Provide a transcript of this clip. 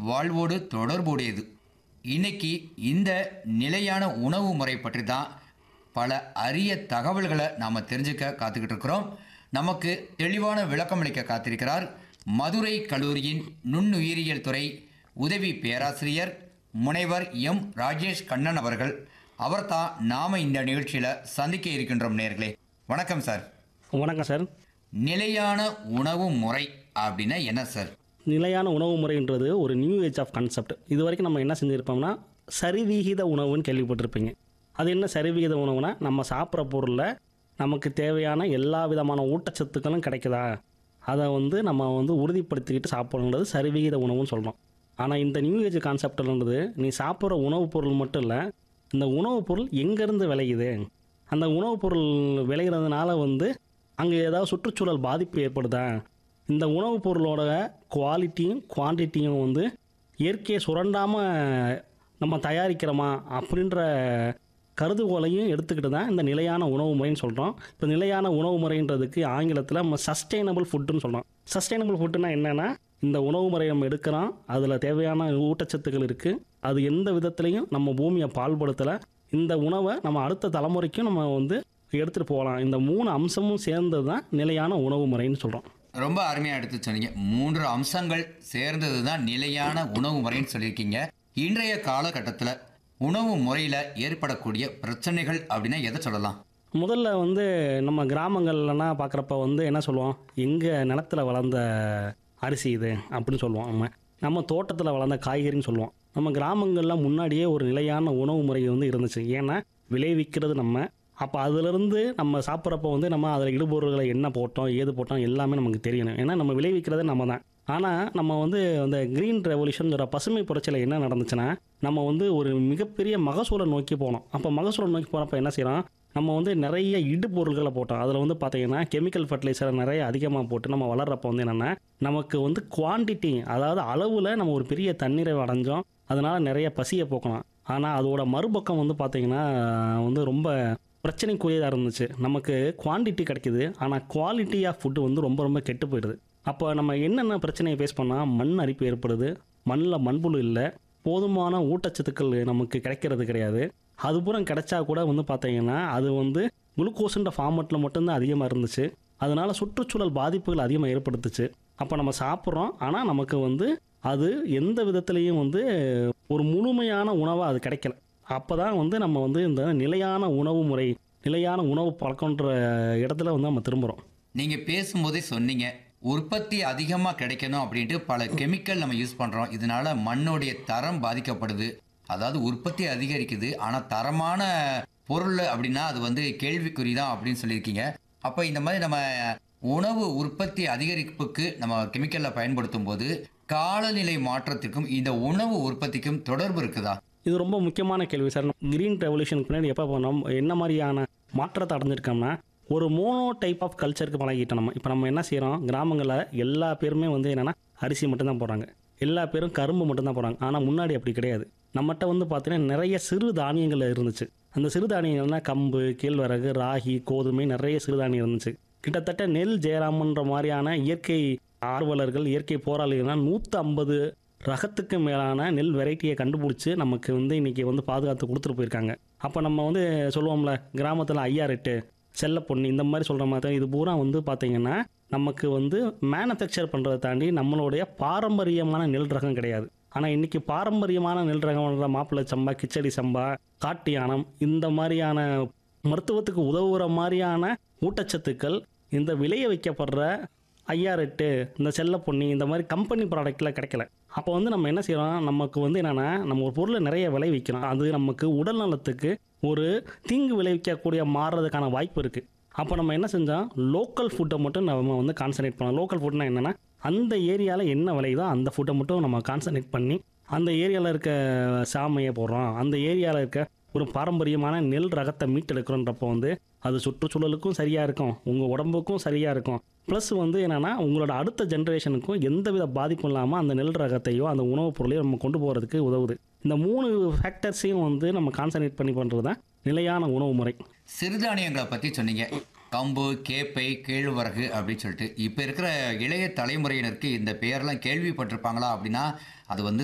வாழ்வோடு தொடர்புடையது இன்னைக்கு இந்த நிலையான உணவு முறை பற்றி தான் பல அரிய தகவல்களை நாம் தெரிஞ்சுக்க காத்துக்கிட்டு இருக்கிறோம் நமக்கு தெளிவான விளக்கமளிக்க காத்திருக்கிறார் மதுரை கல்லூரியின் நுண்ணுயிரியல் துறை உதவி பேராசிரியர் முனைவர் எம் ராஜேஷ் கண்ணன் அவர்கள் அவர் தான் நாம் இந்த நிகழ்ச்சியில் சந்திக்க இருக்கின்றோம் நேர்களே வணக்கம் சார் வணக்கம் சார் நிலையான உணவு முறை அப்படின்னா என்ன சார் நிலையான உணவு முறைன்றது ஒரு நியூ ஏஜ் ஆஃப் கான்செப்ட் இது வரைக்கும் நம்ம என்ன செஞ்சுருப்போம்னா சரிவிகித உணவுன்னு கேள்விப்பட்டிருப்பீங்க அது என்ன சரிவிகித உணவுனா நம்ம சாப்பிட்ற பொருளில் நமக்கு தேவையான எல்லா விதமான ஊட்டச்சத்துக்களும் கிடைக்குதா அதை வந்து நம்ம வந்து உறுதிப்படுத்திக்கிட்டு சாப்பிடணுன்றது சரிவிகித உணவுன்னு சொல்கிறோம் ஆனால் இந்த நியூ ஏஜ் கான்செப்ட்ன்றது நீ சாப்பிட்ற உணவுப் பொருள் மட்டும் இல்லை இந்த உணவுப் பொருள் எங்கேருந்து விளையுது அந்த உணவுப் பொருள் விளையிறதுனால வந்து அங்கே ஏதாவது சுற்றுச்சூழல் பாதிப்பு ஏற்படுதா இந்த உணவுப் பொருளோட குவாலிட்டியும் குவான்டிட்டியும் வந்து இயற்கையை சுரண்டாமல் நம்ம தயாரிக்கிறோமா அப்படின்ற கருதுகோளையும் எடுத்துக்கிட்டு தான் இந்த நிலையான உணவு முறைன்னு சொல்கிறோம் இப்போ நிலையான உணவு முறைன்றதுக்கு ஆங்கிலத்தில் நம்ம சஸ்டைனபிள் ஃபுட்டுன்னு சொல்கிறோம் சஸ்டைனபிள் ஃபுட்டுனா என்னென்னா இந்த உணவு முறையை நம்ம எடுக்கிறோம் அதில் தேவையான ஊட்டச்சத்துக்கள் இருக்குது அது எந்த விதத்துலையும் நம்ம பூமியை பால்படுத்தலை இந்த உணவை நம்ம அடுத்த தலைமுறைக்கும் நம்ம வந்து எடுத்துகிட்டு போகலாம் இந்த மூணு அம்சமும் சேர்ந்தது தான் நிலையான உணவு முறைன்னு சொல்கிறோம் ரொம்ப அருமையாக எடுத்து சொன்னீங்க மூன்று அம்சங்கள் சேர்ந்தது தான் நிலையான உணவு முறைன்னு சொல்லியிருக்கீங்க இன்றைய காலகட்டத்தில் உணவு முறையில் ஏற்படக்கூடிய பிரச்சனைகள் அப்படின்னா எதை சொல்லலாம் முதல்ல வந்து நம்ம கிராமங்கள்லாம் பார்க்குறப்ப வந்து என்ன சொல்லுவோம் எங்கள் நிலத்துல வளர்ந்த அரிசி இது அப்படின்னு சொல்லுவோம் நம்ம நம்ம தோட்டத்தில் வளர்ந்த காய்கறின்னு சொல்லுவோம் நம்ம கிராமங்களில் முன்னாடியே ஒரு நிலையான உணவு முறை வந்து இருந்துச்சு ஏன்னா விளைவிக்கிறது நம்ம அப்போ அதிலிருந்து நம்ம சாப்பிட்றப்ப வந்து நம்ம அதில் இடுபொருள்களை என்ன போட்டோம் ஏது போட்டோம் எல்லாமே நமக்கு தெரியணும் ஏன்னா நம்ம விளைவிக்கிறது நம்ம தான் ஆனால் நம்ம வந்து அந்த க்ரீன் ரெவல்யூஷன்ங்கிற பசுமை புரட்சியில் என்ன நடந்துச்சுன்னா நம்ம வந்து ஒரு மிகப்பெரிய மகசூலை நோக்கி போனோம் அப்போ மகசூலை நோக்கி போகிறப்ப என்ன செய்கிறோம் நம்ம வந்து நிறைய இடுபொருள்களை போட்டோம் அதில் வந்து பார்த்தீங்கன்னா கெமிக்கல் ஃபர்டிலைசரை நிறைய அதிகமாக போட்டு நம்ம வளர்றப்ப வந்து என்னென்னா நமக்கு வந்து குவான்டிட்டி அதாவது அளவில் நம்ம ஒரு பெரிய தண்ணீரை அடைஞ்சோம் அதனால் நிறைய பசியை போக்கணும் ஆனால் அதோட மறுபக்கம் வந்து பார்த்தீங்கன்னா வந்து ரொம்ப பிரச்சனைக்குரியதாக இருந்துச்சு நமக்கு குவான்டிட்டி கிடைக்குது ஆனால் குவாலிட்டி ஆஃப் ஃபுட்டு வந்து ரொம்ப ரொம்ப கெட்டு போயிடுது அப்போ நம்ம என்னென்ன பிரச்சனையை ஃபேஸ் பண்ணால் மண் அரிப்பு ஏற்படுது மண்ணில் மண்புழு இல்லை போதுமான ஊட்டச்சத்துக்கள் நமக்கு கிடைக்கிறது கிடையாது அது பூரா கிடைச்சா கூட வந்து பார்த்தீங்கன்னா அது வந்து குளுக்கோஸுன்ற ஃபார்மட்டில் மட்டும்தான் அதிகமாக இருந்துச்சு அதனால சுற்றுச்சூழல் பாதிப்புகள் அதிகமாக ஏற்படுத்துச்சு அப்போ நம்ம சாப்பிட்றோம் ஆனால் நமக்கு வந்து அது எந்த விதத்துலேயும் வந்து ஒரு முழுமையான உணவாக அது கிடைக்கல அப்போ தான் வந்து நம்ம வந்து இந்த நிலையான உணவு முறை நிலையான உணவு பழக்கன்ற இடத்துல வந்து நம்ம திரும்புகிறோம் நீங்கள் பேசும்போதே சொன்னீங்க உற்பத்தி அதிகமாக கிடைக்கணும் அப்படின்ட்டு பல கெமிக்கல் நம்ம யூஸ் பண்ணுறோம் இதனால மண்ணுடைய தரம் பாதிக்கப்படுது அதாவது உற்பத்தி அதிகரிக்குது ஆனால் தரமான பொருள் அப்படின்னா அது வந்து கேள்விக்குறி தான் அப்படின்னு சொல்லியிருக்கீங்க அப்போ இந்த மாதிரி நம்ம உணவு உற்பத்தி அதிகரிப்புக்கு நம்ம கெமிக்கலை பயன்படுத்தும் போது காலநிலை மாற்றத்திற்கும் இந்த உணவு உற்பத்திக்கும் தொடர்பு இருக்குதா இது ரொம்ப முக்கியமான கேள்வி சார் கிரீன் ரெவல்யூஷனுக்கு பின்னாடி எப்போ போனோம் என்ன மாதிரியான மாற்றத்தை அடைஞ்சிருக்கோம்னா ஒரு மோனோ டைப் ஆஃப் கல்ச்சருக்கு பழகிட்டோம் நம்ம இப்போ நம்ம என்ன செய்கிறோம் கிராமங்களில் எல்லா பேருமே வந்து என்னென்னா அரிசி மட்டும்தான் போடுறாங்க எல்லா பேரும் கரும்பு மட்டும்தான் போடுறாங்க ஆனால் முன்னாடி அப்படி கிடையாது நம்மகிட்ட வந்து பார்த்தீங்கன்னா நிறைய சிறு தானியங்கள் இருந்துச்சு அந்த சிறுதானியங்கள்னா கம்பு கேழ்வரகு ராகி கோதுமை நிறைய சிறுதானியம் இருந்துச்சு கிட்டத்தட்ட நெல் ஜெயராமன்ற மாதிரியான இயற்கை ஆர்வலர்கள் இயற்கை போராளிகள்லாம் நூற்றி ஐம்பது ரகத்துக்கு மேலான நெல் வெரைட்டியை கண்டுபிடிச்சி நமக்கு வந்து இன்றைக்கி வந்து பாதுகாத்து கொடுத்துட்டு போயிருக்காங்க அப்போ நம்ம வந்து சொல்லுவோம்ல கிராமத்தில் ஐயா ரெட்டு செல்ல பொண்ணு இந்த மாதிரி சொல்கிற மாதிரி இது பூரா வந்து பார்த்திங்கன்னா நமக்கு வந்து மேனுஃபேக்சர் பண்ணுறதை தாண்டி நம்மளுடைய பாரம்பரியமான நெல் ரகம் கிடையாது ஆனால் இன்றைக்கி பாரம்பரியமான நெல் ரகம்ன்ற மாப்பிள்ளை சம்பா கிச்சடி சம்பா காட்டு யானம் இந்த மாதிரியான மருத்துவத்துக்கு உதவுற மாதிரியான ஊட்டச்சத்துக்கள் இந்த விளைய வைக்கப்படுற ஐயாரெட்டு இந்த செல்ல பொன்னி இந்த மாதிரி கம்பெனி ப்ராடக்ட்டில் கிடைக்கல அப்போ வந்து நம்ம என்ன செய்கிறோம் நமக்கு வந்து என்னென்னா நம்ம ஒரு பொருளை நிறைய விளைவிக்கிறோம் அது நமக்கு உடல் நலத்துக்கு ஒரு தீங்கு விளைவிக்கக்கூடிய மாறுறதுக்கான வாய்ப்பு இருக்குது அப்போ நம்ம என்ன செஞ்சோம் லோக்கல் ஃபுட்டை மட்டும் நம்ம வந்து கான்சன்ட்ரேட் பண்ணோம் லோக்கல் ஃபுட்னா என்னென்னா அந்த ஏரியாவில் என்ன விளையுதோ அந்த ஃபுட்டை மட்டும் நம்ம கான்சன்ட்ரேட் பண்ணி அந்த ஏரியாவில் இருக்க சாமையை போடுறோம் அந்த ஏரியாவில் இருக்க ஒரு பாரம்பரியமான நெல் ரகத்தை மீட்டெடுக்கிறோன்றப்போ வந்து அது சுற்றுச்சூழலுக்கும் சரியாக இருக்கும் உங்கள் உடம்புக்கும் சரியாக இருக்கும் ப்ளஸ் வந்து என்னென்னா உங்களோட அடுத்த ஜென்ரேஷனுக்கும் எந்தவித பாதிப்பும் இல்லாமல் அந்த நெல் ரகத்தையோ அந்த உணவுப் பொருளையோ நம்ம கொண்டு போகிறதுக்கு உதவுது இந்த மூணு ஃபேக்டர்ஸையும் வந்து நம்ம கான்சன்ட்ரேட் பண்ணி பண்ணுறது தான் நிலையான உணவு முறை சிறுதானியங்களை பற்றி சொன்னீங்க கம்பு கேப்பை கேழ்வரகு அப்படின்னு சொல்லிட்டு இப்போ இருக்கிற இளைய தலைமுறையினருக்கு இந்த பெயர்லாம் கேள்விப்பட்டிருப்பாங்களா அப்படின்னா அது வந்து